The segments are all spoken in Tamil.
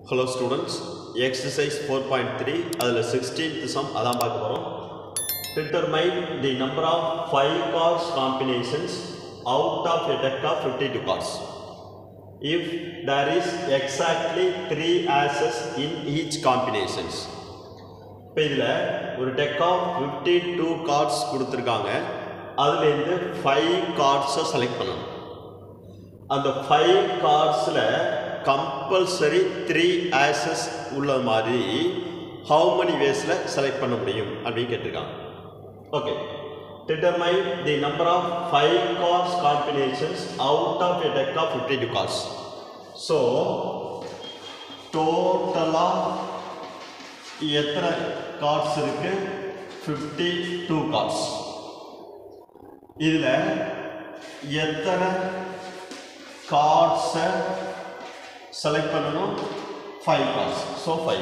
hello students exercise four point three அதில் சிக்ஸ்டீன்த் சம் அதான் பார்க்க போகிறோம் determine the number of five cards combinations out of a deck of fifty two cards if there is exactly three aces in each combinations இப்போ இதில் ஒரு deck of fifty two cards கொடுத்துருக்காங்க அதுலேருந்து ஃபைவ் கார்ட்ஸை செலக்ட் பண்ணணும் அந்த ஃபைவ் கார்ட்ஸில் கம்பல்சரி த்ரீ ஆசஸ் உள்ள மாதிரி ஹவு many வேஸில் செலக்ட் பண்ண முடியும் அப்படின்னு கேட்டிருக்காங்க okay determine the number of five cards combinations out of a deck of 52 cards so டோட்டலாக எத்தனை கார்ட்ஸ் இருக்கு ஃபிஃப்டி டூ கார்ட்ஸ் இதில் எத்தனை கார்ட்ஸை செலக்ட் பண்ணணும் five cards so five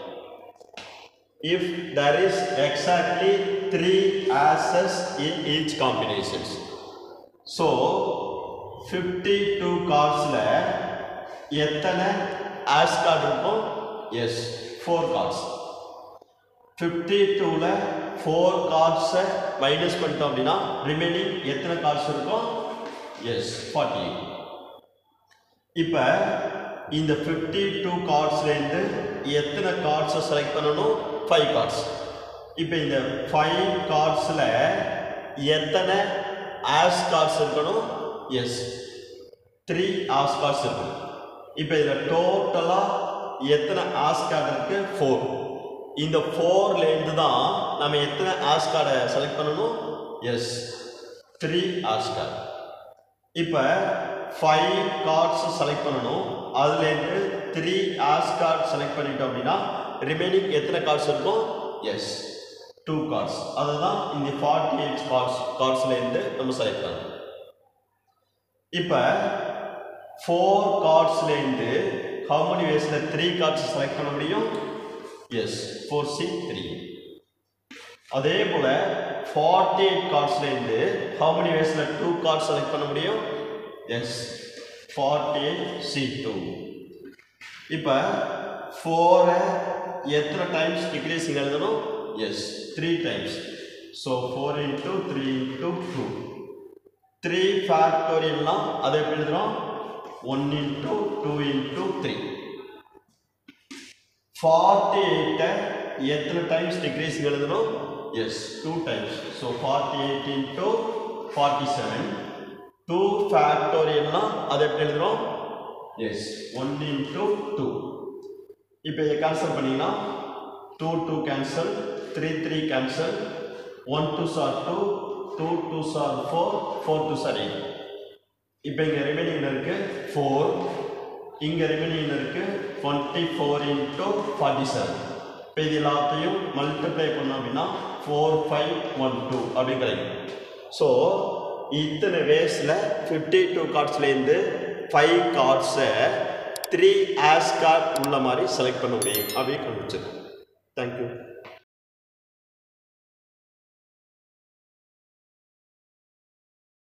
if there is exactly three aces in each combinations so fifty two கார்ட்ஸில் எத்தனை ஆஸ் கார்டு இருக்கும் எஸ் ஃபோர் கார்ட்ஸ் ஃபிஃப்டி டூவில் ஃபோர் கார்ட்ஸை மைனஸ் பண்ணிட்டோம் அப்படின்னா ரிமைனிங் எத்தனை கார்ட்ஸ் இருக்கும் எஸ் ஃபார்ட்டி எயிட் இப்போ இந்த ஃபிஃப்டி டூ கார்ட்ஸ்லேருந்து எத்தனை கார்ட்ஸை செலக்ட் பண்ணணும் ஃபைவ் கார்ட்ஸ் இப்போ இந்த ஃபைவ் கார்ட்ஸில் எத்தனை ஆஸ் கார்ட்ஸ் இருக்கணும் எஸ் த்ரீ ஆஸ் கார்ட்ஸ் இருக்கணும் இப்போ இதில் டோட்டலாக எத்தனை ஆஸ் கார்டு இருக்குது ஃபோர் இந்த ஃபோர்லேருந்து தான் நம்ம எத்தனை ஆஸ் கார்டை செலக்ட் பண்ணணும் எஸ் த்ரீ ஆஸ் கார்டு இப்போ ஃபைவ் கார்ட்ஸ் செலக்ட் பண்ணணும் அதுலேருந்து த்ரீ ஆஸ் கார்டு செலக்ட் பண்ணிட்டோம் அப்படின்னா ரிமைனிங் எத்தனை கார்ட்ஸ் இருக்கும் எஸ் டூ கார்ட்ஸ் அதுதான் இந்த ஃபார்ட்டி எயிட் கார்ட்ஸ் கார்ட்ஸ்லேருந்து நம்ம செலக்ட் பண்ணணும் இப்போ ஃபோர் கார்ட்ஸ்லேருந்து ஹவு many வேஸில் த்ரீ கார்ட்ஸ் செலக்ட் பண்ண முடியும் எஸ் ஃபோர் சி த்ரீ அதே போல் ஃபார்ட்டி எயிட் கார்ட்ஸ்லேருந்து ஹவு many வேஸில் டூ கார்ட்ஸ் செலக்ட் பண்ண முடியும் yes forty eight C two இப்போ ஃபோரை எத்தனை டைம்ஸ் டிக்ரீஸிங் எழுதணும் yes three times so four into three into two three ஃபேக்டோரியல்லாம் அதை எப்படி எழுதுறோம் one into two into three forty எயிட்டை எத்தனை டைம்ஸ் டிக்ரீஸிங் எழுதணும் yes two times so forty eight into forty seven two ஃபேக்டோரியல்லாம் அதை எப்படி எழுதுறோம் எஸ் ஒன் இன்ட்டு டூ இப்போ இதை கேன்சல் பண்ணிங்கன்னா two two cancel three three cancel one two சார் டூ டூ டூ சார் ஃபோர் ஃபோர் டூ சார் எயிட் இப்போ இங்கே ரிமைனிங் இருக்கு ஃபோர் இங்கே ரிமைனிங் இருக்கு twenty four into forty seven இப்போ இது எல்லாத்தையும் மல்டிப்ளை பண்ணோம் அப்படின்னா ஃபோர் ஃபைவ் ஒன் டூ அப்படி கிடைக்கும் ஸோ இத்தனை வேஸில் ஃபிஃப்டி டூ கார்ட்ஸ்லேருந்து ஃபைவ் கார்ட்ஸை த்ரீ ஆஸ் கார்ட் உள்ள மாதிரி செலக்ட் பண்ண முடியும் அப்படின்னு கண்டுபிடிச்சிருக்கோம் தேங்க்யூ